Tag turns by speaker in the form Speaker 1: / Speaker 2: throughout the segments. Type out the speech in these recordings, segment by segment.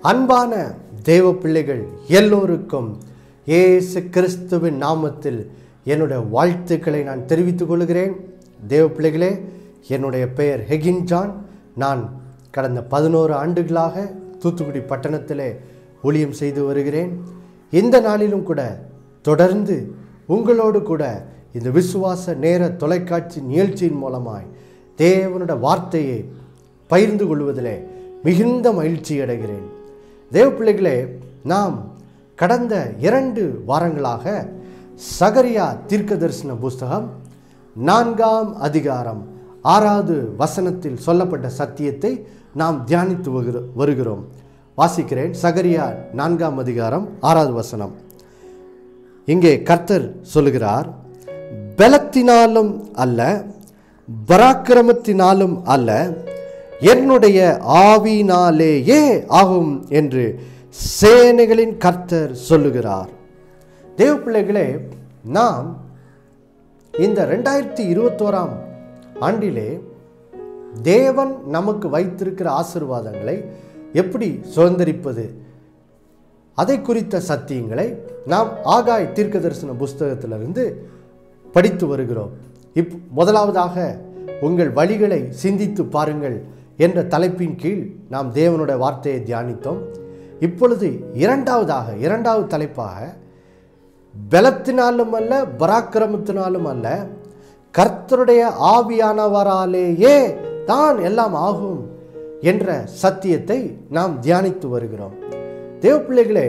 Speaker 1: அன்பான தேவ பிள்ளைகள் எல்லோருக்கும் இயேசு கிறிஸ்துவின் நாமத்தில் என்னுடைய வாழ்த்துக்களை நான் தெரிவித்துக் கொள்கிறேன் தேவ பிள்ளைகளே என்னுடைய பெயர் ஹெகின் ஜான் நான் கடந்த பதினோரு ஆண்டுகளாக தூத்துக்குடி பட்டணத்திலே ஊழியம் செய்து வருகிறேன் இந்த நாளிலும் கூட தொடர்ந்து உங்களோடு கூட இந்த விசுவாச நேர தொலைக்காட்சி நிகழ்ச்சியின் மூலமாய் தேவனுடைய வார்த்தையை பகிர்ந்து கொள்வதிலே மிகுந்த மகிழ்ச்சி அடைகிறேன் தேவ பிள்ளைகளே நாம் கடந்த இரண்டு வாரங்களாக சகரியா தீர்க்க தரிசன புஸ்தகம் நான்காம் அதிகாரம் ஆறாவது வசனத்தில் சொல்லப்பட்ட சத்தியத்தை நாம் தியானித்து வருகிற- வருகிறோம் வாசிக்கிறேன் சகரியா நான்காம் அதிகாரம் ஆறாவது வசனம் இங்கே கர்த்தர் சொல்லுகிறார் பலத்தினாலும் அல்ல பராக்கிரமத்தினாலும் அல்ல என்னுடைய ஆவினாலேயே ஆகும் என்று சேனைகளின் கர்த்தர் சொல்லுகிறார் தேவ பிள்ளைகளே நாம் இந்த ரெண்டாயிரத்தி இருபத்தோராம் ஆண்டிலே தேவன் நமக்கு வைத்திருக்கிற ஆசீர்வாதங்களை எப்படி சுதந்திரிப்பது அதை குறித்த சத்தியங்களை நாம் ஆகாய் தீர்க்க தரிசன புஸ்தகத்திலிருந்து படித்து வருகிறோம் இப் முதலாவதாக உங்கள் வழிகளை சிந்தித்து பாருங்கள் என்ற தலைப்பின் கீழ் நாம் தேவனுடைய வார்த்தையை தியானித்தோம் இப்பொழுது இரண்டாவதாக இரண்டாவது தலைப்பாக பலத்தினாலும் அல்ல பராக்கிரமத்தினாலும் அல்ல கர்த்தருடைய ஆவியானவராலேயே தான் எல்லாம் ஆகும் என்ற சத்தியத்தை நாம் தியானித்து வருகிறோம் தேவ பிள்ளைகளே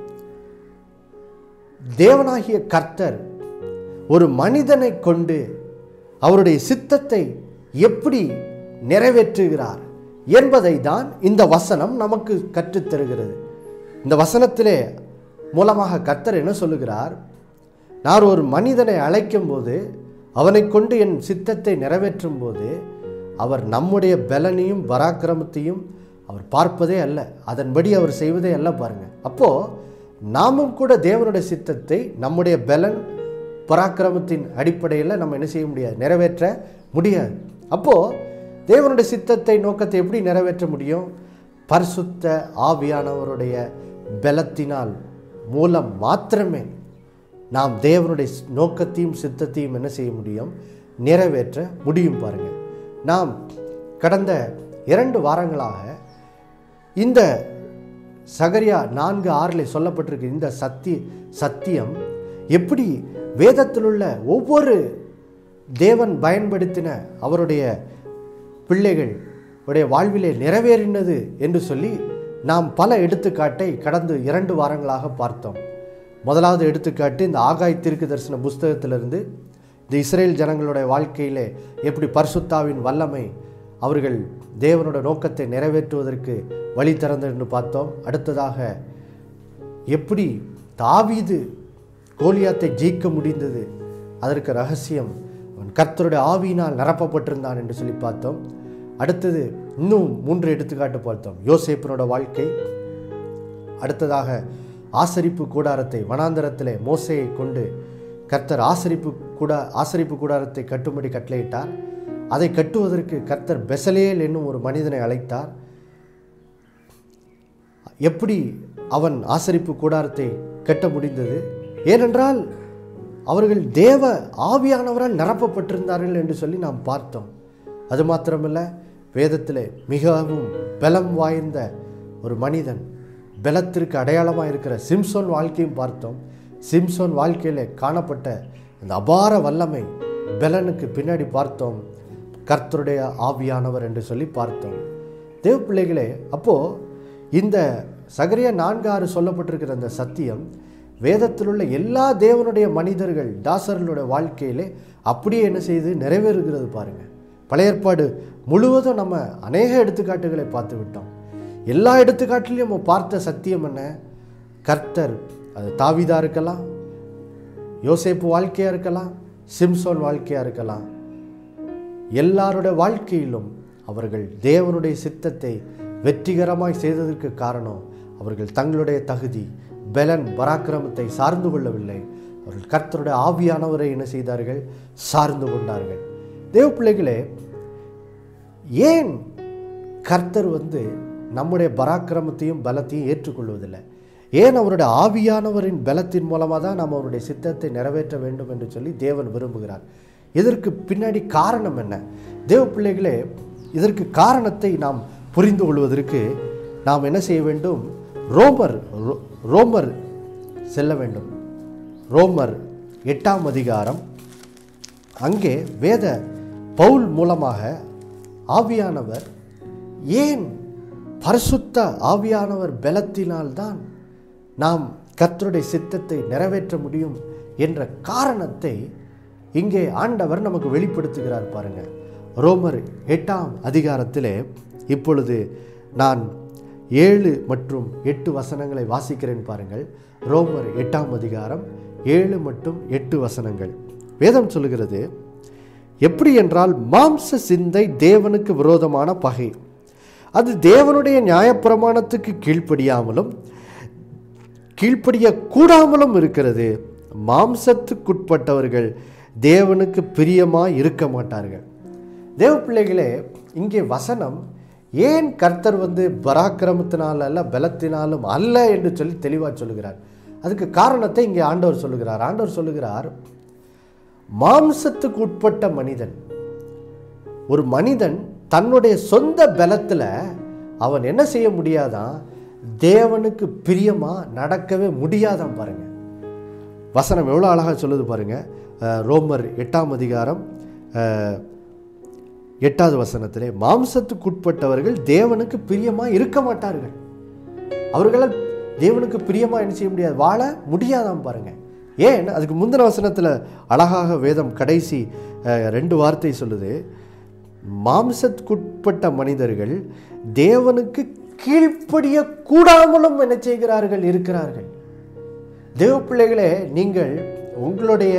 Speaker 1: தேவனாகிய கர்த்தர் ஒரு மனிதனை கொண்டு அவருடைய சித்தத்தை எப்படி நிறைவேற்றுகிறார் என்பதை தான் இந்த வசனம் நமக்கு கற்றுத் தருகிறது இந்த வசனத்திலே மூலமாக கர்த்தர் என்ன சொல்லுகிறார் நான் ஒரு மனிதனை அழைக்கும் போது அவனை கொண்டு என் சித்தத்தை நிறைவேற்றும் போது அவர் நம்முடைய பலனையும் பராக்கிரமத்தையும் அவர் பார்ப்பதே அல்ல அதன்படி அவர் செய்வதே அல்ல பாருங்க அப்போ நாமும் கூட தேவனுடைய சித்தத்தை நம்முடைய பலன் பராக்கிரமத்தின் அடிப்படையில் நம்ம என்ன செய்ய முடியாது நிறைவேற்ற முடியாது அப்போ தேவனுடைய சித்தத்தை நோக்கத்தை எப்படி நிறைவேற்ற முடியும் பரிசுத்த ஆவியானவருடைய பலத்தினால் மூலம் மாத்திரமே நாம் தேவனுடைய ஸ்- நோக்கத்தையும் சித்தத்தையும் என்ன செய்ய முடியும் நிறைவேற்ற முடியும் பாருங்க நாம் கடந்த இரண்டு வாரங்களாக இந்த சகரியா நான்கு ஆறில் சொல்லப்பட்டிருக்கு இந்த சத்திய சத்தியம் எப்படி வேதத்தில் உள்ள ஒவ்வொரு தேவன் பயன்படுத்தின அவருடைய பிள்ளைகள் உடைய வாழ்விலே நிறைவேறினது என்று சொல்லி நாம் பல எடுத்துக்காட்டை கடந்த இரண்டு வாரங்களாக பார்த்தோம் முதலாவது எடுத்துக்காட்டு இந்த ஆகாய் தீர்க்க தரிசன புஸ்தகத்திலிருந்து இந்த இஸ்ரேல் ஜனங்களுடைய வாழ்க்கையிலே எப்படி பரிசுத்தாவின் வல்லமை அவர்கள் தேவனோட நோக்கத்தை நிறைவேற்றுவதற்கு வழி திறந்ததுன்னு பார்த்தோம் அடுத்ததாக எப்படி தாவீது கோலியாத்தை ஜெயிக்க முடிந்தது அதற்கு ரகசியம் அவன் கர்த்தருடைய ஆவியினால் நிரப்பப்பட்டிருந்தான் என்று சொல்லி பார்த்தோம் அடுத்தது இன்னும் மூன்று எடுத்துக்காட்டு பார்த்தோம் யோசேப்பனோட வாழ்க்கை அடுத்ததாக ஆசரிப்பு கூடாரத்தை வனாந்தரத்திலே மோசையை கொண்டு கர்த்தர் ஆசரிப்பு கூட ஆசரிப்பு கூடாரத்தை கட்டும்படி கட்டளையிட்டார் அதை கட்டுவதற்கு கர்த்தர் பெசலேல் என்னும் ஒரு மனிதனை அழைத்தார் எப்படி அவன் ஆசரிப்பு கூடாரத்தை கட்ட முடிந்தது ஏனென்றால் அவர்கள் தேவ ஆவியானவரால் நிரப்பப்பட்டிருந்தார்கள் என்று சொல்லி நாம் பார்த்தோம் அது மாத்திரமல்ல வேதத்தில் மிகவும் பலம் வாய்ந்த ஒரு மனிதன் பலத்திற்கு அடையாளமாக இருக்கிற சிம்சோன் வாழ்க்கையும் பார்த்தோம் சிம்சோன் வாழ்க்கையில் காணப்பட்ட அந்த அபார வல்லமை பலனுக்கு பின்னாடி பார்த்தோம் கர்த்தருடைய ஆவியானவர் என்று சொல்லி பார்த்தோம் தேவ பிள்ளைகளே அப்போது இந்த சகரியா நான்கு ஆறு சொல்லப்பட்டிருக்கிற அந்த சத்தியம் வேதத்தில் உள்ள எல்லா தேவனுடைய மனிதர்கள் தாசர்களுடைய வாழ்க்கையிலே அப்படியே என்ன செய்து நிறைவேறுகிறது பாருங்க பழைய ஏற்பாடு முழுவதும் நம்ம அநேக எடுத்துக்காட்டுகளை பார்த்து விட்டோம் எல்லா எடுத்துக்காட்டிலையும் நம்ம பார்த்த சத்தியம் என்ன கர்த்தர் அது தாவீதா இருக்கலாம் யோசேப்பு வாழ்க்கையாக இருக்கலாம் சிம்சோன் வாழ்க்கையாக இருக்கலாம் எல்லாருடைய வாழ்க்கையிலும் அவர்கள் தேவனுடைய சித்தத்தை வெற்றிகரமாய் செய்ததற்கு காரணம் அவர்கள் தங்களுடைய தகுதி பலன் பராக்கிரமத்தை சார்ந்து கொள்ளவில்லை அவர்கள் கர்த்தருடைய ஆவியானவரை என்ன செய்தார்கள் சார்ந்து கொண்டார்கள் தேவ பிள்ளைகளே ஏன் கர்த்தர் வந்து நம்முடைய பராக்கிரமத்தையும் பலத்தையும் ஏற்றுக்கொள்வதில்லை ஏன் அவருடைய ஆவியானவரின் பலத்தின் மூலமாக தான் நாம் அவருடைய சித்தத்தை நிறைவேற்ற வேண்டும் என்று சொல்லி தேவன் விரும்புகிறார் இதற்கு பின்னாடி காரணம் என்ன தேவ பிள்ளைகளே இதற்கு காரணத்தை நாம் புரிந்து கொள்வதற்கு நாம் என்ன செய்ய வேண்டும் ரோமர் ரோ- ரோமர் செல்ல வேண்டும் ரோமர் எட்டாம் அதிகாரம் அங்கே வேத பவுல் மூலமாக ஆவியானவர் ஏன் பரிசுத்த ஆவியானவர் பலத்தினால்தான் நாம் கர்த்தருடைய சித்தத்தை நிறைவேற்ற முடியும் என்ற காரணத்தை இங்கே ஆண்டவர் நமக்கு வெளிப்படுத்துகிறார் பாருங்க ரோமர் எட்டாம் அதிகாரத்திலே இப்பொழுது நான் ஏழு மற்றும் எட்டு வசனங்களை வாசிக்கிறேன் பாருங்கள் ரோமர் எட்டாம் அதிகாரம் ஏழு மற்றும் எட்டு வசனங்கள் வேதம் சொல்லுகிறது எப்படி என்றால் மாம்ச சிந்தை தேவனுக்கு விரோதமான பகை அது தேவனுடைய நியாயப்பிரமாணத்துக்கு கீழ்ப்படியாமலும் கீழ்ப்படிய கூடாமலும் இருக்கிறது மாம்சத்துக்குட்பட்டவர்கள் தேவனுக்கு பிரியமாய் இருக்க மாட்டார்கள் தேவ பிள்ளைகளே இங்கே வசனம் ஏன் கர்த்தர் வந்து பராக்கிரமத்தினால் அல்ல பலத்தினாலும் அல்ல என்று சொல்லி தெளிவாக சொல்லுகிறார் அதுக்கு காரணத்தை இங்கே ஆண்டவர் சொல்லுகிறார் ஆண்டவர் சொல்லுகிறார் மாம்சத்துக்கு உட்பட்ட மனிதன் ஒரு மனிதன் தன்னுடைய சொந்த பலத்தில் அவன் என்ன செய்ய முடியாதான் தேவனுக்கு பிரியமா நடக்கவே முடியாதான் பாருங்க வசனம் எவ்வளோ அழகாக சொல்லுது பாருங்க அஹ், ரோமர் எட்டாம் அதிகாரம் அஹ், எட்டாவது வசனத்திலே மாம்சத்துக்குட்பட்டவர்கள் தேவனுக்கு பிரியமா இருக்க மாட்டார்கள் அவர்களால் தேவனுக்கு பிரியமா என்ன செய்ய முடியாது வாழ முடியாதாம் பாருங்க ஏன் அதுக்கு முந்தின வசனத்தில் அழகாக வேதம் கடைசி அஹ், ரெண்டு வார்த்தை சொல்லுது மாம்சத்துக்குட்பட்ட மனிதர்கள் தேவனுக்கு கீழ்ப்படிய கூடாமலும் என்ன செய்கிறார்கள் இருக்கிறார்கள் தேவ பிள்ளைகளே நீங்கள் உங்களுடைய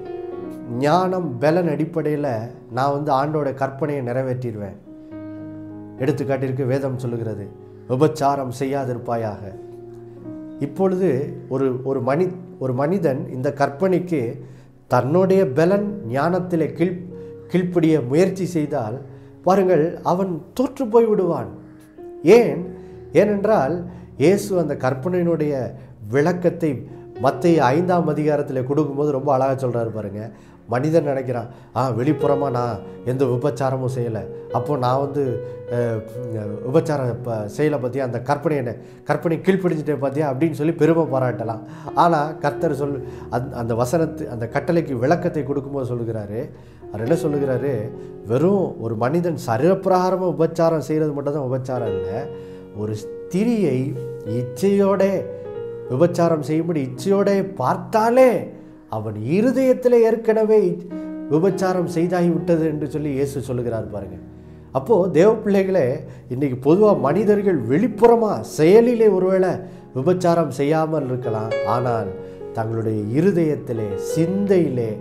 Speaker 1: ஞானம் பலன் அடிப்படையில் நான் வந்து ஆண்டோட கற்பனையை நிறைவேற்றிடுவேன் எடுத்துக்காட்டிற்கு வேதம் சொல்லுகிறது விபச்சாரம் செய்யாதிருப்பாயாக இப்பொழுது ஒரு ஒரு மனி ஒரு மனிதன் இந்த கற்பனைக்கு தன்னுடைய பலன் ஞானத்திலே கீழ் கீழ்ப்படிய முயற்சி செய்தால் பாருங்கள் அவன் தோற்று போய் விடுவான் ஏன் ஏனென்றால் இயேசு அந்த கற்பனையினுடைய விளக்கத்தை மத்திய ஐந்தாம் அதிகாரத்தில் கொடுக்கும்போது ரொம்ப அழகாக சொல்கிறாரு பாருங்க மனிதன் நினைக்கிறான் ஆ வெளிப்புறமாக நான் எந்த விபச்சாரமும் செய்யலை அப்போ நான் வந்து அஹ், விபச்சாரம் இப்போ செய்யலை பார்த்தியா அந்த கற்பனையை கற்பனை கீழ்ப்பிடிச்சிட்டேன் பார்த்தியா அப்படின்னு சொல்லி பெருமை பாராட்டலாம் ஆனால் கர்த்தர் சொல் அந்த அந்த வசனத்து அந்த கட்டளைக்கு விளக்கத்தை கொடுக்கும்போது சொல்லுகிறாரு அவர் என்ன சொல்லுகிறாரு வெறும் ஒரு மனிதன் சரீரப்பிரகாரமாக உபச்சாரம் செய்கிறது மட்டும் தான் உபச்சாரம் இல்லை ஒரு ஸ்திரியை இச்சையோட விபச்சாரம் செய்யும்படி இச்சையோட பார்த்தாலே அவன் இருதயத்தில் ஏற்கனவே விபச்சாரம் செய்தாகி விட்டது என்று சொல்லி இயேசு சொல்லுகிறார் பாருங்க அப்போது தேவ பிள்ளைகளே இன்னைக்கு பொதுவாக மனிதர்கள் வெளிப்புறமாக செயலிலே ஒருவேளை விபச்சாரம் செய்யாமல் இருக்கலாம் ஆனால் தங்களுடைய இருதயத்திலே சிந்தையிலே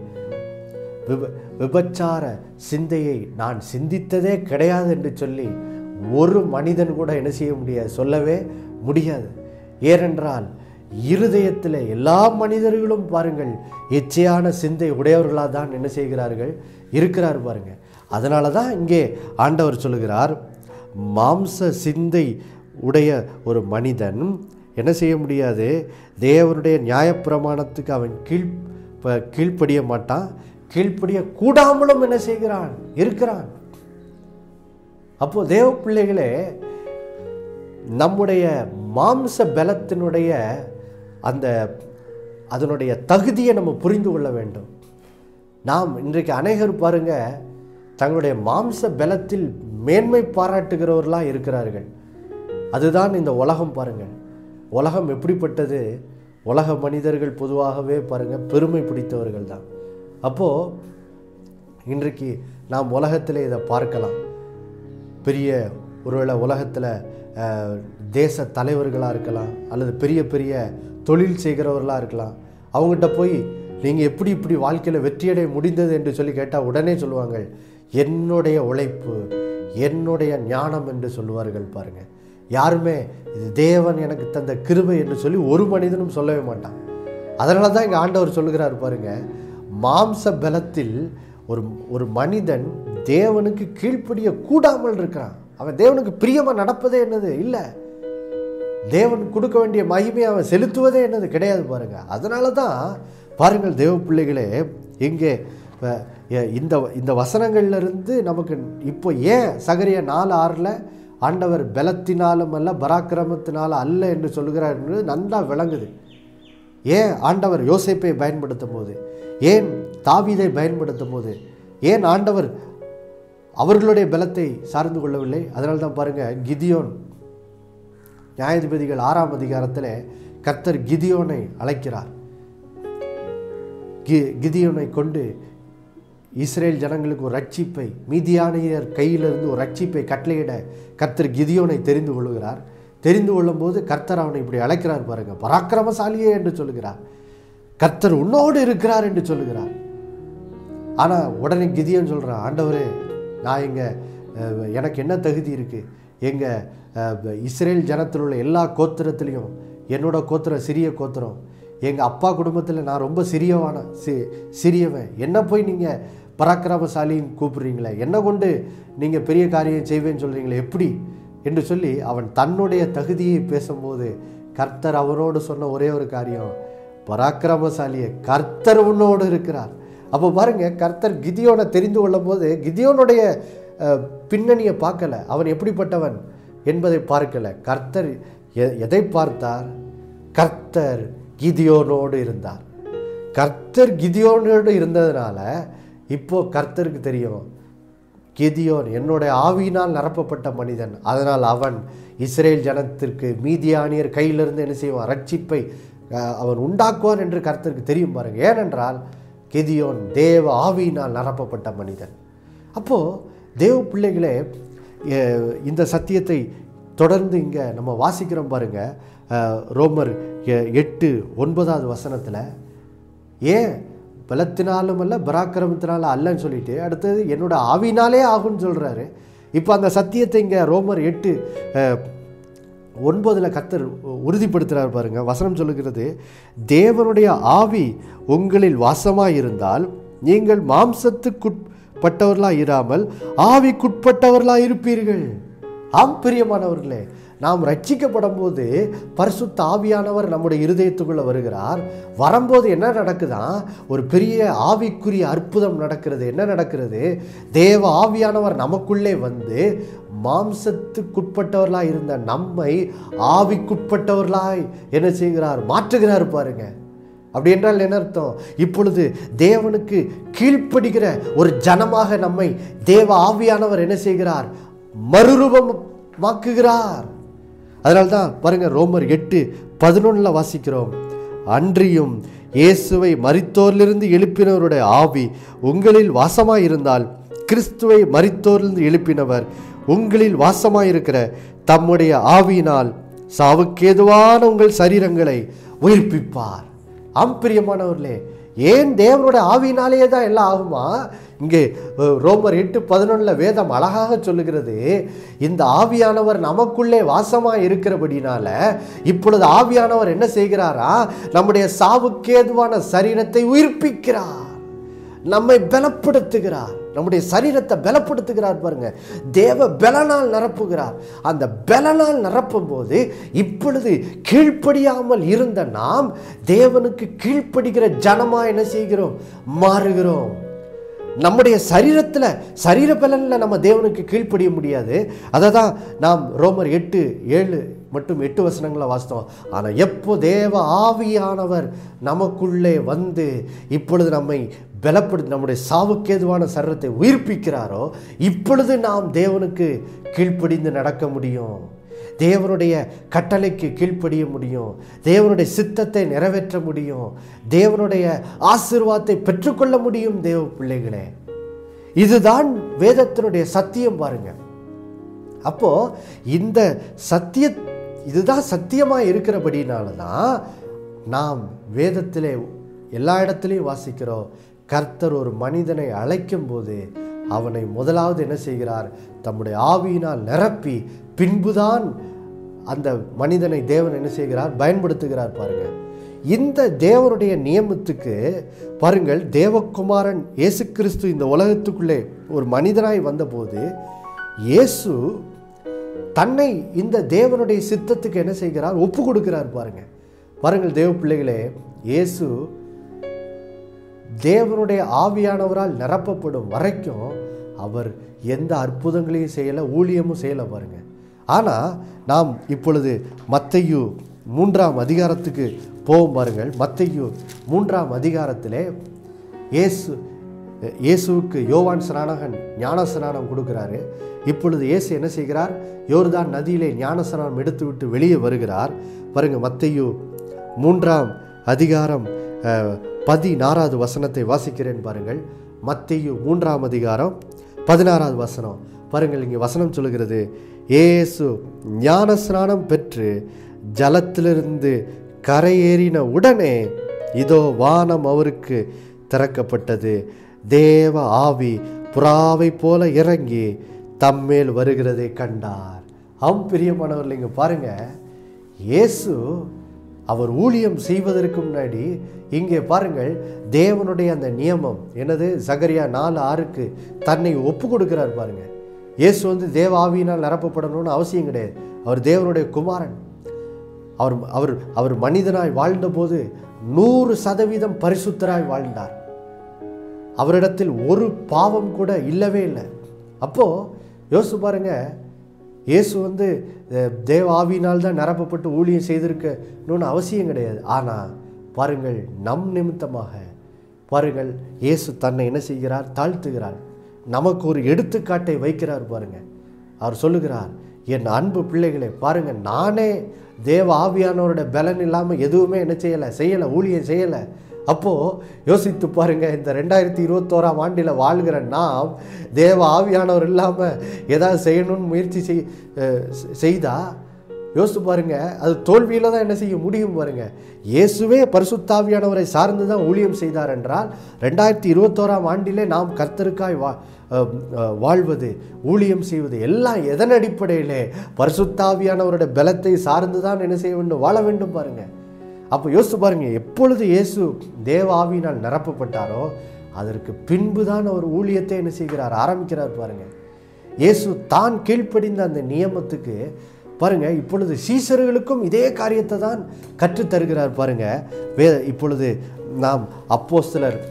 Speaker 1: விப விபச்சார சிந்தையை நான் சிந்தித்ததே கிடையாது என்று சொல்லி ஒரு மனிதன் கூட என்ன செய்ய முடியாது சொல்லவே முடியாது ஏனென்றால் இருதயத்தில் எல்லா மனிதர்களும் பாருங்கள் எச்சையான சிந்தை உடையவர்களாக தான் என்ன செய்கிறார்கள் இருக்கிறார் பாருங்க அதனால தான் இங்கே ஆண்டவர் சொல்லுகிறார் மாம்ச சிந்தை உடைய ஒரு மனிதன் என்ன செய்ய முடியாது தேவனுடைய நியாயப்பிரமாணத்துக்கு அவன் கீழ் ப- கீழ்ப்படிய மாட்டான் கீழ்ப்படிய கூடாமலும் என்ன செய்கிறான் இருக்கிறான் அப்போ தேவ பிள்ளைகளே நம்முடைய மாம்ச பலத்தினுடைய அந்த அதனுடைய தகுதியை நம்ம புரிந்து கொள்ள வேண்டும் நாம் இன்றைக்கு அநேகர் பாருங்க தங்களுடைய மாம்ச பலத்தில் மேன்மை பாராட்டுகிறவர்களாக இருக்கிறார்கள் அதுதான் இந்த உலகம் பாருங்கள் உலகம் எப்படிப்பட்டது உலக மனிதர்கள் பொதுவாகவே பாருங்க பெருமை பிடித்தவர்கள் தான் அப்போது இன்றைக்கு நாம் உலகத்திலே இதை பார்க்கலாம் பெரிய ஒருவேளை உலகத்தில் அஹ், தேச தலைவர்களாக இருக்கலாம் அல்லது பெரிய பெரிய தொழில் செய்கிறவர்களாக இருக்கலாம் அவங்ககிட்ட போய் நீங்கள் எப்படி இப்படி வாழ்க்கையில் வெற்றியடைய முடிந்தது என்று சொல்லி கேட்டால் உடனே சொல்லுவாங்க என்னுடைய உழைப்பு என்னுடைய ஞானம் என்று சொல்லுவார்கள் பாருங்க யாருமே இது தேவன் எனக்கு தந்த கிருபை என்று சொல்லி ஒரு மனிதனும் சொல்லவே மாட்டான் அதனால தான் இங்கே ஆண்டவர் சொல்லுகிறார் பாருங்க மாம்ச பலத்தில் ஒரு ஒரு மனிதன் தேவனுக்கு கீழ்ப்படிய கூடாமல் இருக்கிறான் அவன் தேவனுக்கு பிரியமாக நடப்பதே என்னது இல்லை தேவன் கொடுக்க வேண்டிய மகிமையை அவன் செலுத்துவதே என்னது கிடையாது பாருங்க அதனால தான் பாருங்கள் தேவ பிள்ளைகளே இங்கே அஹ், எ- இந்த இந்த வசனங்கள்ல இருந்து நமக்கு இப்போ ஏன் சகரிய நாலு ஆறில் ஆண்டவர் பலத்தினாலும் அல்ல பராக்கிரமத்தினால அல்ல என்று சொல்லுகிறார் என்று நன்றா விளங்குது ஏன் ஆண்டவர் யோசேப்பை பயன்படுத்தும் போது ஏன் தாவீதை பயன்படுத்தும் போது ஏன் ஆண்டவர் அவர்களுடைய பலத்தை சார்ந்து கொள்ளவில்லை அதனால தான் பாருங்கள் கிதியோன் நியாயாதிபதிகள் ஆறாம் அதிகாரத்தில் கர்த்தர் கிதியோனை அழைக்கிறார் கி கிதியோனை கொண்டு இஸ்ரேல் ஜனங்களுக்கு ஒரு ரட்சிப்பை மீதியானியர் கையிலிருந்து ஒரு ரட்சிப்பை கட்டளையிட கர்த்தர் கிதியோனை தெரிந்து கொள்கிறார் தெரிந்து கொள்ளும்போது கர்த்தர் அவனை இப்படி அழைக்கிறார் பாருங்க பராக்கிரமசாலியே என்று சொல்லுகிறார் கர்த்தர் உன்னோடு இருக்கிறார் என்று சொல்லுகிறார் ஆனால் உடனே கிதியன் சொல்கிறான் ஆண்டவரே நான் இங்கே எனக்கு என்ன தகுதி இருக்குது எங்கள் இஸ்ரேல் ஜனத்தில் உள்ள எல்லா கோத்திரத்துலேயும் என்னோட கோத்திரம் சிறிய கோத்திரம் எங்கள் அப்பா குடும்பத்தில் நான் ரொம்ப சிறியவான சி சிறியவன் என்ன போய் நீங்கள் பராக்கிரமசாலின்னு கூப்பிடுறீங்களே என்ன கொண்டு நீங்கள் பெரிய காரியம் செய்வேன்னு சொல்கிறீங்களே எப்படி என்று சொல்லி அவன் தன்னுடைய தகுதியை பேசும்போது கர்த்தர் அவனோடு சொன்ன ஒரே ஒரு காரியம் பராக்கிரமசாலியை கர்த்தர் உன்னோடு இருக்கிறார் அப்போ பாருங்க கர்த்தர் கிதியோனை தெரிந்து கொள்ளும் போது கிதியோனுடைய அஹ், பின்னணியை பார்க்கல அவன் எப்படிப்பட்டவன் என்பதை பார்க்கல கர்த்தர் எ- எதை பார்த்தார் கர்த்தர் கிதியோனோடு இருந்தார் கர்த்தர் கிதியோனோடு இருந்ததுனால இப்போ கர்த்தருக்கு தெரியும் கிதியோன் என்னுடைய ஆவியினால் நிரப்பப்பட்ட மனிதன் அதனால் அவன் இஸ்ரேல் ஜனத்திற்கு மீதியானியர் கையிலிருந்து என்ன செய்வான் ரட்சிப்பை அஹ், அவன் உண்டாக்குவான் என்று கர்த்தருக்கு தெரியும் பாருங்க ஏனென்றால் கிதியோன் தேவ ஆவியினால் நிரப்பப்பட்ட மனிதன் அப்போது தேவ பிள்ளைகளே அஹ், இந்த சத்தியத்தை தொடர்ந்து இங்கே நம்ம வாசிக்கிறோம் பாருங்க அஹ், ரோமர் எ- எட்டு ஒன்பதாவது வசனத்தில் ஏன் பலத்தினாலும் அல்ல பராக்கிரமத்தினால அல்லன்னு சொல்லிட்டு அடுத்தது என்னோட ஆவினாலே ஆகும்னு சொல்கிறாரு இப்போ அந்த சத்தியத்தை இங்கே ரோமர் எட்டு அஹ், ஒன்பதில் கர்த்தர் உறுதிப்படுத்துகிறார் பாருங்க வசனம் சொல்லுகிறது தேவனுடைய ஆவி உங்களில் வாசமாக இருந்தால் நீங்கள் மாம்சத்துக்குட்பட்டவர்களாக இராமல் ஆவிக்குட்பட்டவர்களாக இருப்பீர்கள் ஆம் பிரியமானவர்களே நாம் ரட்சிக்கப்படும் போது பரிசுத்த ஆவியானவர் நம்முடைய இருதயத்துக்குள்ள வருகிறார் வரும்போது என்ன நடக்குதா ஒரு பெரிய ஆவிக்குரிய அற்புதம் நடக்கிறது என்ன நடக்கிறது தேவ ஆவியானவர் நமக்குள்ளே வந்து மாம்சத்துக்குட்பட்டவர்களாய் இருந்த நம்மை ஆவிக்குட்பட்டவர்களாய் என்ன செய்கிறார் மாற்றுகிறார் பாருங்க அப்படி என்றால் என்ன அர்த்தம் இப்பொழுது தேவனுக்கு கீழ்ப்படுகிற ஒரு ஜனமாக நம்மை தேவ ஆவியானவர் என்ன செய்கிறார் மறுரூபமாக்குகிறார் அதனால்தான் பாருங்க ரோமர் எட்டு பதினொன்றில் வாசிக்கிறோம் அன்றியும் இயேசுவை மரித்தோரிலிருந்து எழுப்பினவருடைய ஆவி உங்களில் வாசமாயிருந்தால் கிறிஸ்துவை மரித்தோரிலிருந்து எழுப்பினவர் உங்களில் வாசமாயிருக்கிற தம்முடைய ஆவியினால் சாவுக்கேதுவான உங்கள் சரீரங்களை உயிர்ப்பிப்பார் ஆம் பிரியமானவர்களே ஏன் தேவனோட ஆவியினாலேயே தான் எல்லாம் ஆகுமா இங்கே அஹ், ரோமர் எட்டு பதினொன்றில் வேதம் அழகாக சொல்லுகிறது இந்த ஆவியானவர் நமக்குள்ளே வாசமாக இருக்கிறபடினால இப்பொழுது ஆவியானவர் என்ன செய்கிறாரா நம்முடைய சாவுக்கேதுவான சரீரத்தை உயிர்ப்பிக்கிறார் நம்மை பலப்படுத்துகிறார் நம்முடைய சரீரத்தை பலப்படுத்துகிறார் பாருங்க தேவ பலனால் நிரப்புகிறார் அந்த பலனால் நிரப்பும் போது இப்பொழுது கீழ்ப்படியாமல் இருந்த நாம் தேவனுக்கு கீழ்ப்படுகிற ஜனமா என்ன செய்கிறோம் மாறுகிறோம் நம்முடைய சரீரத்தில் சரீர பலனில் நம்ம தேவனுக்கு கீழ்ப்படிய முடியாது அதை தான் நாம் ரோமர் எட்டு ஏழு மற்றும் எட்டு வசனங்களை வாசித்தோம் ஆனால் எப்போ தேவ ஆவியானவர் நமக்குள்ளே வந்து இப்பொழுது நம்மை பலப்படுத்தி நம்முடைய சாவுக்கேதுவான சரீரத்தை உயிர்ப்பிக்கிறாரோ இப்பொழுது நாம் தேவனுக்கு கீழ்ப்படிந்து நடக்க முடியும் தேவனுடைய கட்டளைக்கு கீழ்ப்படிய முடியும் தேவனுடைய சித்தத்தை நிறைவேற்ற முடியும் தேவனுடைய ஆசீர்வாதத்தை பெற்றுக்கொள்ள முடியும் தேவ பிள்ளைகளே இதுதான் வேதத்தினுடைய சத்தியம் பாருங்க அப்போ இந்த சத்திய இதுதான் சத்தியமாக இருக்கிறபடினால தான் நாம் வேதத்திலே எல்லா இடத்துலையும் வாசிக்கிறோம் கர்த்தர் ஒரு மனிதனை அழைக்கும் போது அவனை முதலாவது என்ன செய்கிறார் தம்முடைய ஆவியினால் நிரப்பி பின்புதான் அந்த மனிதனை தேவன் என்ன செய்கிறார் பயன்படுத்துகிறார் பாருங்க இந்த தேவனுடைய நியமத்துக்கு பாருங்கள் தேவகுமாரன் இயேசு கிறிஸ்து இந்த உலகத்துக்குள்ளே ஒரு மனிதனாய் வந்தபோது இயேசு தன்னை இந்த தேவனுடைய சித்தத்துக்கு என்ன செய்கிறார் ஒப்பு கொடுக்கிறார் பாருங்க பாருங்கள் தேவ பிள்ளைகளே இயேசு தேவனுடைய ஆவியானவரால் நிரப்பப்படும் வரைக்கும் அவர் எந்த அற்புதங்களையும் செய்யலை ஊழியமும் செய்யலை பாருங்க ஆனால் நாம் இப்பொழுது மத்தையு மூன்றாம் அதிகாரத்துக்கு போவோம் பாருங்கள் மத்தையு மூன்றாம் அதிகாரத்திலே இயேசு இயேசுவுக்கு யோவான் ஸ்நானகன் ஞான ஸ்நானம் கொடுக்கிறாரு இப்பொழுது இயேசு என்ன செய்கிறார் யோர்தான் நதியிலே ஞான ஸ்நானம் எடுத்துவிட்டு வெளியே வருகிறார் பாருங்க மத்தையு மூன்றாம் அதிகாரம் அஹ், பதினாறாவது வசனத்தை வாசிக்கிறேன் பாருங்கள் மத்தையு மூன்றாம் அதிகாரம் பதினாறாவது வசனம் பாருங்கள் இங்கே வசனம் சொல்லுகிறது இயேசு ஞான ஸ்நானம் பெற்று ஜலத்திலிருந்து கரையேறின உடனே இதோ வானம் அவருக்கு திறக்கப்பட்டது தேவ ஆவி புறாவை போல இறங்கி தம்மேல் வருகிறதை கண்டார் ஆம் பிரியமானவர்கள் இங்கே பாருங்க இயேசு அவர் ஊழியம் செய்வதற்கு முன்னாடி இங்கே பாருங்கள் தேவனுடைய அந்த நியமம் என்னது சகரியா நாலு ஆறுக்கு தன்னை ஒப்பு கொடுக்கிறார் பாருங்க இயேசு வந்து தேவ ஆவியினால் நிரப்பப்படணும்னு அவசியம் கிடையாது அவர் தேவனுடைய குமாரன் அவர் அவர் அவர் மனிதனாய் வாழ்ந்தபோது நூறு சதவீதம் பரிசுத்தராய் வாழ்ந்தார் அவரிடத்தில் ஒரு பாவம் கூட இல்லவே இல்லை அப்போது யோசிச்சு பாருங்க இயேசு வந்து அஹ், தேவ ஆவியினால் தான் நிரப்பப்பட்டு ஊழியம் செய்திருக்கணும்னு அவசியம் கிடையாது ஆனால் பாருங்கள் நம் நிமித்தமாக பாருங்கள் இயேசு தன்னை என்ன செய்கிறார் தாழ்த்துகிறார் நமக்கு ஒரு எடுத்துக்காட்டை வைக்கிறார் பாருங்க அவர் சொல்லுகிறார் என் அன்பு பிள்ளைகளே பாருங்க நானே தேவ ஆவியானவரோட பலன் இல்லாமல் எதுவுமே என்ன செய்யலை செய்யலை ஊழியம் செய்யலை அப்போது யோசித்து பாருங்க இந்த ரெண்டாயிரத்தி இருபத்தோராம் ஆண்டில் வாழ்கிற நாம் தேவ ஆவியானவர் இல்லாமல் ஏதாவது செய்யணும்னு முயற்சி செய் அஹ் செய்தா யோசித்து பாருங்க அது தோல்வியில் தான் என்ன செய்ய முடியும் பாருங்க இயேசுவே பரிசுத்தாவியானவரை சார்ந்து தான் ஊழியம் செய்தார் என்றால் ரெண்டாயிரத்தி இருபத்தோராம் ஆண்டிலே நாம் கர்த்தருக்காய் வா அஹ், அஹ், வாழ்வது ஊழியம் செய்வது எல்லாம் எதன் அடிப்படையிலே பரிசுத்தாவியானவருடைய பலத்தை சார்ந்து தான் என்ன செய்ய வேண்டும் வாழ வேண்டும் பாருங்க அப்போ யோசித்து பாருங்க எப்பொழுது இயேசு தேவ ஆவியினால் நிரப்பப்பட்டாரோ அதற்கு பின்பு தான் அவர் ஊழியத்தை என்ன செய்கிறார் ஆரம்பிக்கிறார் பாருங்க இயேசு தான் கீழ்ப்படிந்த அந்த நியமத்துக்கு பாருங்க இப்பொழுது சீசர்களுக்கும் இதே காரியத்தை தான் கற்றுத் தருகிறார் பாருங்க வே இப்பொழுது நாம் அப்போஸ்தலர்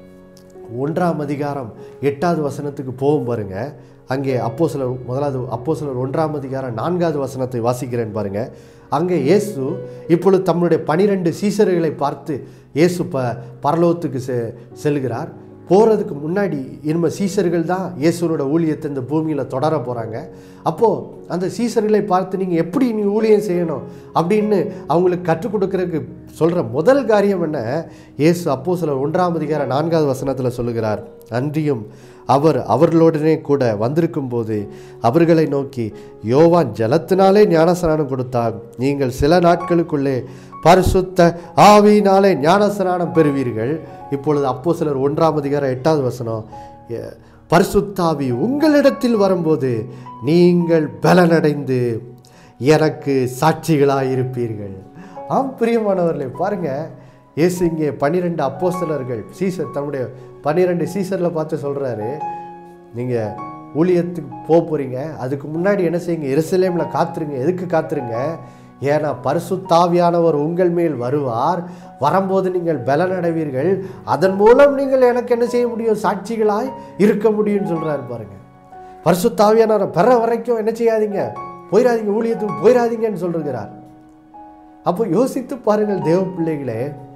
Speaker 1: ஒன்றாம் அதிகாரம் எட்டாவது வசனத்துக்கு போகும் பாருங்க அங்கே அப்போ சிலர் முதலாவது அப்போ சிலர் ஒன்றாம் அதிகாரம் நான்காவது வசனத்தை வாசிக்கிறேன் பாருங்க அங்கே இயேசு இப்பொழுது தம்முடைய பனிரெண்டு சீசர்களை பார்த்து இயேசு ப பரலோகத்துக்கு செ செல்கிறார் போகிறதுக்கு முன்னாடி இனிமே சீசர்கள் தான் இயேசுவோட ஊழியத்தை இந்த பூமியில் தொடர போகிறாங்க அப்போது அந்த சீசர்களை பார்த்து நீங்கள் எப்படி நீ ஊழியம் செய்யணும் அப்படின்னு அவங்களுக்கு கற்றுக் கொடுக்கறதுக்கு சொல்கிற முதல் காரியம் என்ன இயேசு அப்போ சில ஒன்றாம் அதிகார நான்காவது வசனத்தில் சொல்லுகிறார் அன்றியும் அவர் அவர்களுடனே கூட வந்திருக்கும் போது அவர்களை நோக்கி யோவான் ஜலத்தினாலே ஞானஸ்நானம் கொடுத்தார் நீங்கள் சில நாட்களுக்குள்ளே பரிசுத்த ஆவியினாலே ஞானஸ்நானம் பெறுவீர்கள் இப்பொழுது அப்போ சிலர் ஒன்றாம் அதிகாரம் எட்டாவது வசனம் எ- பரிசுத்தாவி உங்களிடத்தில் வரும்போது நீங்கள் பலனடைந்து எனக்கு சாட்சிகளாயிருப்பீர்கள் ஆம் பிரியமானவர்களே பாருங்க இயேசு இங்கே பன்னிரெண்டு அப்போஸ்தலர்கள் சீசர் தம்முடைய பன்னிரெண்டு சீசரில் பார்த்து சொல்கிறாரு நீங்கள் ஊழியத்துக்கு போக போகிறீங்க அதுக்கு முன்னாடி என்ன செய்யுங்க எருசலேமில் காத்துருங்க எதுக்கு காத்துருங்க ஏன்னா பரிசுத்தாவியானவர் உங்கள் மேல் வருவார் வரும்போது நீங்கள் பலனடைவீர்கள் அதன் மூலம் நீங்கள் எனக்கு என்ன செய்ய முடியும் சாட்சிகளாய் இருக்க முடியும்னு சொல்கிறாரு பாருங்க பரிசுத்தாவியானவரை பெற வரைக்கும் என்ன செய்யாதீங்க போயிடாதீங்க ஊழியத்துக்கு போயிடாதீங்கன்னு சொல்லுகிறார் அப்போ யோசித்து பாருங்கள் தேவ பிள்ளைகளே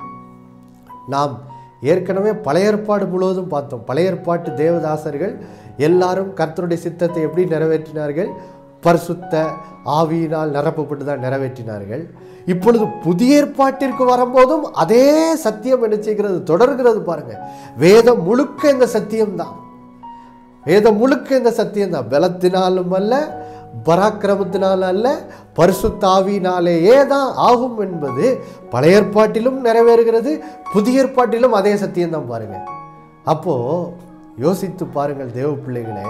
Speaker 1: நாம் ஏற்கனவே பழைய ஏற்பாடு முழுவதும் பார்த்தோம் பழைய ஏற்பாட்டு தேவதாசர்கள் எல்லாரும் கர்த்தருடைய சித்தத்தை எப்படி நிறைவேற்றினார்கள் பரிசுத்த ஆவியினால் நிரப்பப்பட்டு தான் நிறைவேற்றினார்கள் இப்பொழுது புதிய ஏற்பாட்டிற்கு வரும்போதும் அதே சத்தியம் என்ன செய்கிறது தொடர்கிறது பாருங்க வேதம் முழுக்க இந்த சத்தியம்தான் வேதம் முழுக்க இந்த சத்தியம் தான் பலத்தினாலும் அல்ல பராக்கிரமத்தினால் அல்ல பரிசுத்தாவினாலேயே தான் ஆகும் என்பது பழைய ஏற்பாட்டிலும் நிறைவேறுகிறது புதிய ஏற்பாட்டிலும் அதே சத்தியம் தான் பாருங்க அப்போ யோசித்து பாருங்கள் தேவ பிள்ளைகளே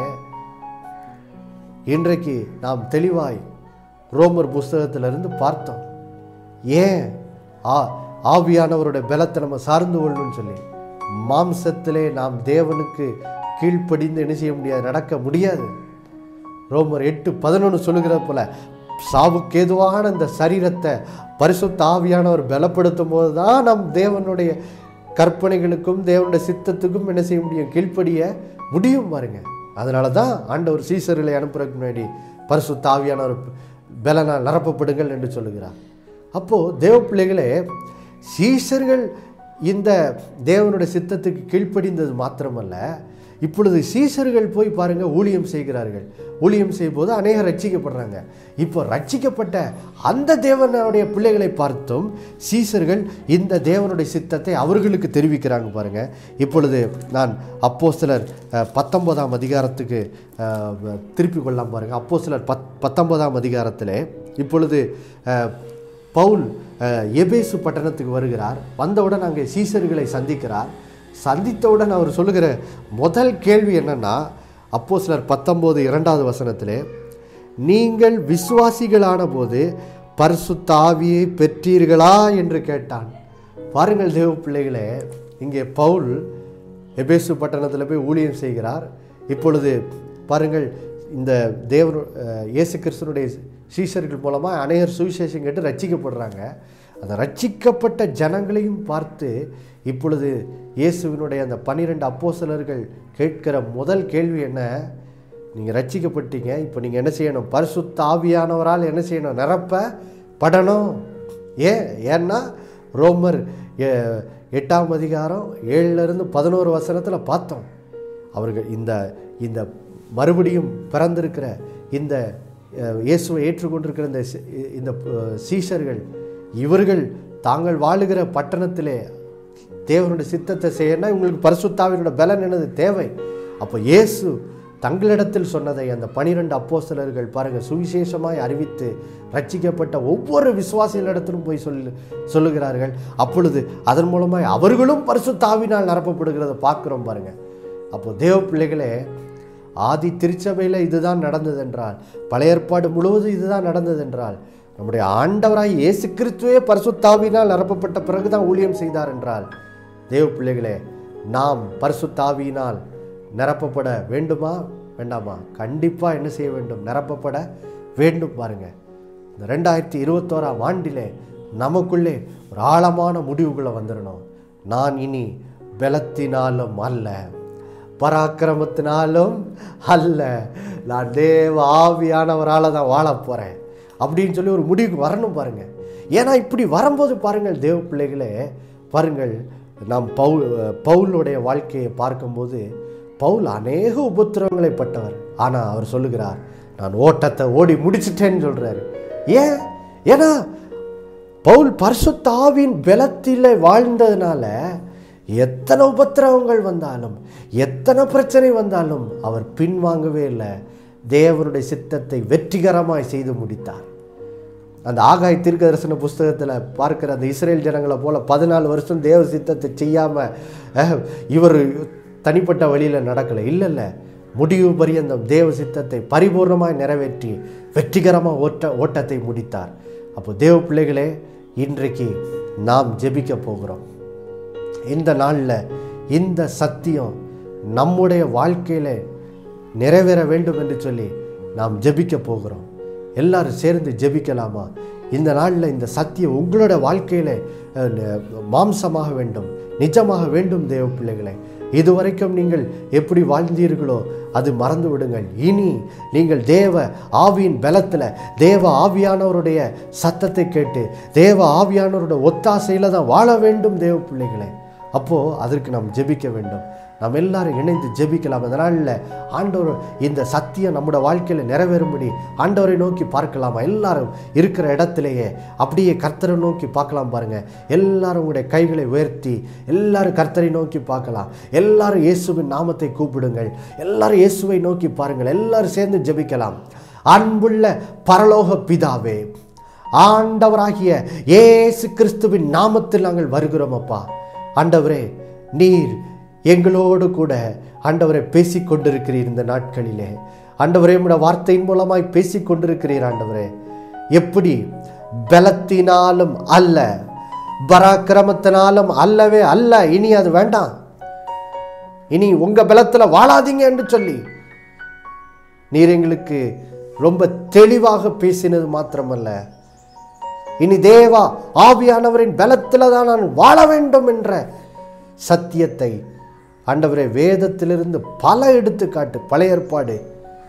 Speaker 1: இன்றைக்கு நாம் தெளிவாய் ரோமர் புஸ்தகத்திலிருந்து பார்த்தோம் ஏன் ஆ ஆவியானவருடைய பலத்தை நம்ம சார்ந்து கொள்ளணும்னு சொல்லி மாம்சத்திலே நாம் தேவனுக்கு கீழ்ப்படிந்து என்ன செய்ய முடியாது நடக்க முடியாது ரோமர் எட்டு பதினொன்று சொல்லுகிறது போல சாவுக்கேதுவான இந்த சரீரத்தை பரிசுத்த ஆவியானவர் பலப்படுத்தும் போது தான் நம் தேவனுடைய கற்பனைகளுக்கும் தேவனுடைய சித்தத்துக்கும் என்ன செய்ய முடியும் கீழ்ப்படிய முடியும் பாருங்க அதனால தான் ஆண்டவர் சீசர்களை அனுப்புறதுக்கு முன்னாடி பரிசுத்த ஆவியானவர் பலனால் நிரப்பப்படுங்கள் என்று சொல்லுகிறார் அப்போது தேவ பிள்ளைகளே சீஷர்கள் இந்த தேவனுடைய சித்தத்துக்கு கீழ்ப்படிந்தது மாத்திரமல்ல இப்பொழுது சீஷர்கள் போய் பாருங்க ஊழியம் செய்கிறார்கள் ஊழியம் செய்யும்போது அநேகர் ரட்சிக்கப்படுறாங்க இப்போ ரட்சிக்கப்பட்ட அந்த தேவனுடைய பிள்ளைகளை பார்த்தும் சீஷர்கள் இந்த தேவனுடைய சித்தத்தை அவர்களுக்கு தெரிவிக்கிறாங்க பாருங்க இப்பொழுது நான் அப்போ சிலர் பத்தொன்பதாம் அதிகாரத்துக்கு அஹ், திருப்பி கொள்ளலாம் பாருங்க அப்போ சிலர் பத் பத்தொன்பதாம் அதிகாரத்தில் இப்பொழுது அஹ், பவுல் அஹ், எபேசு பட்டணத்துக்கு வருகிறார் வந்தவுடன் அங்கே சீசர்களை சந்திக்கிறார் சந்தித்தவுடன் அவர் சொல்லுகிற முதல் கேள்வி என்னன்னா அப்போ சிலர் பத்தொம்போது இரண்டாவது வசனத்திலே நீங்கள் விசுவாசிகளான போது பரிசுத்த ஆவியை பெற்றீர்களா என்று கேட்டான் பாருங்கள் தேவ பிள்ளைகளே இங்கே பவுல் எபேசு பட்டணத்தில் போய் ஊழியம் செய்கிறார் இப்பொழுது பாருங்கள் இந்த தேவன் அஹ், இயேசு கிறிஸ்தனுடைய சீஷர்கள் மூலமாக அநேகர் சுவிசேஷம் கேட்டு ரட்சிக்கப்படுறாங்க அந்த ரட்சிக்கப்பட்ட ஜனங்களையும் பார்த்து இப்பொழுது இயேசுவினுடைய அந்த பன்னிரெண்டு அப்போஸ்தலர்கள் கேட்கிற முதல் கேள்வி என்ன நீங்கள் ரட்சிக்கப்பட்டீங்க இப்போ நீங்கள் என்ன செய்யணும் பரிசுத்த ஆவியானவரால் என்ன செய்யணும் நிரப்ப படணும் ஏன் ஏன்னா ரோமர் எ- எட்டாம் அதிகாரம் ஏழுலேருந்து பதினோரு வசனத்தில் பார்த்தோம் அவர்கள் இந்த இந்த மறுபடியும் பிறந்திருக்கிற இந்த அஹ், இயேசுவை ஏற்றுக்கொண்டிருக்கிற இந்த சி- இந்த அஹ், சீஷர்கள் இவர்கள் தாங்கள் வாழுகிற பட்டணத்திலே தேவனுடைய சித்தத்தை செய்யணும்னா இவங்களுக்கு பரிசுத்தாவினோட பலன் என்னது தேவை அப்போ இயேசு தங்களிடத்தில் சொன்னதை அந்த பனிரெண்டு அப்போஸ்தலர்கள் பாருங்க சுவிசேஷமாய் அறிவித்து ரட்சிக்கப்பட்ட ஒவ்வொரு விசுவாசிகளிடத்திலும் போய் சொல்லு சொல்லுகிறார்கள் அப்பொழுது அதன் மூலமாய் அவர்களும் பரிசுத்தாவினால் நிரப்பப்படுகிறத பார்க்குறோம் பாருங்க அப்போ தேவ பிள்ளைகளே ஆதி திருச்சபையில் இதுதான் நடந்தது என்றால் பழைய ஏற்பாடு முழுவதும் இதுதான் நடந்தது என்றால் நம்முடைய ஆண்டவராய் இயேசு கிறிஸ்துவே பரிசுத்தாவினால் நிரப்பப்பட்ட பிறகுதான் ஊழியம் செய்தார் என்றால் தேவ பிள்ளைகளே நாம் பரிசுத்தாவியினால் நிரப்பப்பட வேண்டுமா வேண்டாமா கண்டிப்பாக என்ன செய்ய வேண்டும் நிரப்பப்பட வேண்டும் பாருங்க இந்த ரெண்டாயிரத்தி இருபத்தோராம் ஆண்டிலே நமக்குள்ளே ஒரு ஆழமான முடிவுக்குள்ளே வந்துடணும் நான் இனி பலத்தினாலும் அல்ல பராக்கிரமத்தினாலும் அல்ல நான் தேவ ஆவியானவரால் தான் வாழ போகிறேன் அப்படின்னு சொல்லி ஒரு முடிவுக்கு வரணும் பாருங்க ஏன்னா இப்படி வரும்போது பாருங்கள் தேவ பிள்ளைகளே பாருங்கள் நாம் பவுல் பவுலுடைய வாழ்க்கையை பார்க்கும்போது பவுல் அநேக உபத்திரவங்களை பட்டவர் ஆனால் அவர் சொல்லுகிறார் நான் ஓட்டத்தை ஓடி முடிச்சிட்டேன்னு சொல்கிறாரு ஏன் ஏன்னா பவுல் பரிசுத்த ஆவியின் பலத்தில் வாழ்ந்ததுனால எத்தனை உபத்திரவங்கள் வந்தாலும் எத்தனை பிரச்சனை வந்தாலும் அவர் பின்வாங்கவே இல்லை தேவனுடைய சித்தத்தை வெற்றிகரமாய் செய்து முடித்தார் அந்த ஆகாய் தீர்க்க தரிசன புஸ்தகத்தில் பார்க்கிற அந்த இஸ்ரேல் ஜனங்களை போல பதினாலு வருஷம் தேவ சித்தத்தை செய்யாமல் இவர் தனிப்பட்ட வழியில் நடக்கலை இல்லை இல்லை முடிவு பரியந்தம் தேவ சித்தத்தை பரிபூர்ணமாய் நிறைவேற்றி வெற்றிகரமாக ஓட்ட ஓட்டத்தை முடித்தார் அப்போ தேவ பிள்ளைகளே இன்றைக்கு நாம் ஜெபிக்க போகிறோம் இந்த நாளில் இந்த சத்தியம் நம்முடைய வாழ்க்கையில் நிறைவேற வேண்டும் என்று சொல்லி நாம் ஜெபிக்க போகிறோம் எல்லாரும் சேர்ந்து ஜெபிக்கலாமா இந்த நாளில் இந்த சத்தியம் உங்களோட வாழ்க்கையில் அஹ், ந- மாம்சமாக வேண்டும் நிஜமாக வேண்டும் தேவ பிள்ளைகளே இதுவரைக்கும் நீங்கள் எப்படி வாழ்ந்தீர்களோ அது மறந்து விடுங்கள் இனி நீங்கள் தேவ ஆவியின் பலத்தில் தேவ ஆவியானவருடைய சத்தத்தை கேட்டு தேவ ஆவியானவருடைய ஒத்தாசையில் தான் வாழ வேண்டும் தேவ பிள்ளைகளே அப்போது அதற்கு நாம் ஜெபிக்க வேண்டும் நாம் எல்லாரும் இணைந்து ஜெபிக்கலாம் அதனால் ஆண்டவர் இந்த சத்தியம் நம்முடைய வாழ்க்கையில் நிறைவேறும்படி ஆண்டவரை நோக்கி பார்க்கலாமா எல்லாரும் இருக்கிற இடத்திலேயே அப்படியே கர்த்தரை நோக்கி பார்க்கலாம் பாருங்க எல்லாரும் உங்களுடைய கைகளை உயர்த்தி எல்லாரும் கர்த்தரை நோக்கி பார்க்கலாம் எல்லாரும் இயேசுவின் நாமத்தை கூப்பிடுங்கள் எல்லாரும் இயேசுவை நோக்கி பாருங்கள் எல்லாரும் சேர்ந்து ஜெபிக்கலாம் அன்புள்ள பரலோக பிதாவே ஆண்டவராகிய இயேசு கிறிஸ்துவின் நாமத்தில் நாங்கள் வருகிறோம் அப்பா ஆண்டவரே நீர் எங்களோடு கூட ஆண்டவரை பேசிக் கொண்டிருக்கிறீர் இந்த நாட்களிலே ஆண்டவரே உம்முடைய வார்த்தையின் மூலமாய் பேசிக் கொண்டிருக்கிறீர் ஆண்டவரே எப்படி பலத்தினாலும் அல்ல பராக்கிரமத்தினாலும் அல்லவே அல்ல இனி அது வேண்டாம் இனி உங்க பலத்துல வாழாதீங்க என்று சொல்லி நீர் எங்களுக்கு ரொம்ப தெளிவாக பேசினது மாத்திரமல்ல இனி தேவா ஆவியானவரின் பலத்தில் தான் நான் வாழ வேண்டும் என்ற சத்தியத்தை ஆண்டவரே வேதத்திலிருந்து பல எடுத்துக்காட்டு பழைய ஏற்பாடு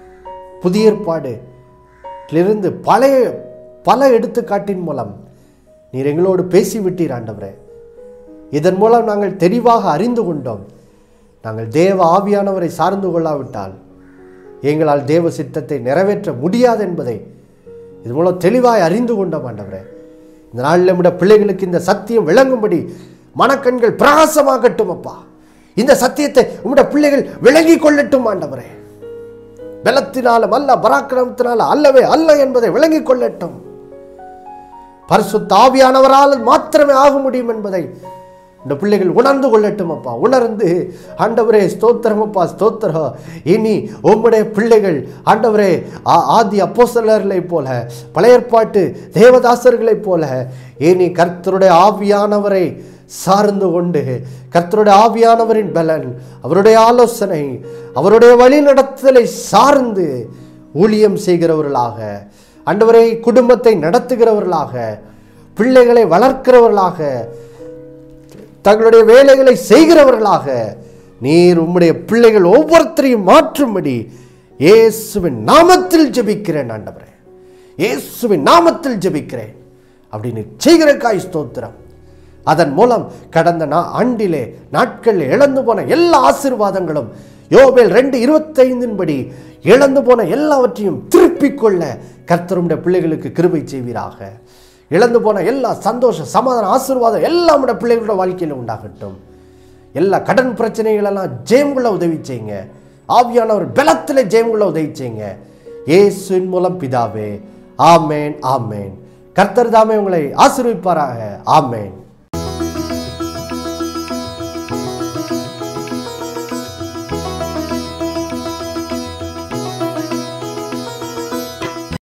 Speaker 1: புதிய ஏற்பாடிலிருந்து பழைய பல எடுத்துக்காட்டின் மூலம் நீர் எங்களோடு பேசிவிட்டீர் ஆண்டவரே இதன் மூலம் நாங்கள் தெளிவாக அறிந்து கொண்டோம் நாங்கள் தேவ ஆவியானவரை சார்ந்து கொள்ளாவிட்டால் எங்களால் தேவ சித்தத்தை நிறைவேற்ற முடியாது என்பதை இது மூலம் தெளிவாய் அறிந்து கொண்டோம் ஆண்டவரே இந்த நாளில் நம்முடைய பிள்ளைகளுக்கு இந்த சத்தியம் விளங்கும்படி மனக்கண்கள் பிரகாசமாகட்டும் அப்பா இந்த சத்தியத்தை உம்முடைய பிள்ளைகள் விளங்கி கொள்ளட்டும் ஆண்டவரே பலத்தினாலும் அல்ல பராக்கிரமத்தினால அல்லவே அல்ல என்பதை விளங்கிக் கொள்ளட்டும் பரிசுத்த ஆவியானவரால் மாத்திரமே ஆக முடியும் என்பதை இந்த பிள்ளைகள் உணர்ந்து கொள்ளட்டும் அப்பா உணர்ந்து ஆண்டவரே ஸ்தோத்திரம் அப்பா ஸ்தோத்திரம் இனி உம்முடைய பிள்ளைகள் ஆண்டவரே ஆ- ஆதி அப்போஸ்தலர்களைப் போல பழைய ஏற்பாட்டு தேவதாசர்களைப் போல இனி கர்த்தருடைய ஆவியானவரை சார்ந்து கொண்டு கர்த்தருடைய ஆவியானவரின் பலன் அவருடைய ஆலோசனை அவருடைய வழிநடத்துதலை சார்ந்து ஊழியம் செய்கிறவர்களாக ஆண்டவரை குடும்பத்தை நடத்துகிறவர்களாக பிள்ளைகளை வளர்க்கிறவர்களாக தங்களுடைய வேலைகளை செய்கிறவர்களாக நீர் உம்முடைய பிள்ளைகள் ஒவ்வொருத்தரையும் மாற்றும்படி இயேசுவின் நாமத்தில் ஜெபிக்கிறேன் ஆண்டவரே இயேசுவின் நாமத்தில் ஜெபிக்கிறேன் அப்படின்னு செய்கிறக்காய் ஸ்தோத்திரம் அதன் மூலம் கடந்த நா ஆண்டிலே நாட்களில் இழந்து போன எல்லா ஆசீர்வாதங்களும் யோபேல் ரெண்டு இருபத்தைந்தின் படி இழந்து போன எல்லாவற்றையும் திருப்பிக் கொள்ள கர்த்தருடைய பிள்ளைகளுக்கு கிருபை செய்வீராக இழந்து போன எல்லா சந்தோஷ சமாதான ஆசீர்வாதம் எல்லாம் உடைய பிள்ளைகளோட வாழ்க்கையில் உண்டாகட்டும் எல்லா கடன் பிரச்சனைகளெல்லாம் ஜெயம்குள்ள உதவி செய்யுங்க ஆவியானவர் பலத்தில் ஜெயம்குள்ள உதவி செய்யுங்க இயேசுவின் மூலம் பிதாவே ஆமேன் ஆமேன் கர்த்தர் தாமே உங்களை ஆசீர்விப்பாராக ஆமேன்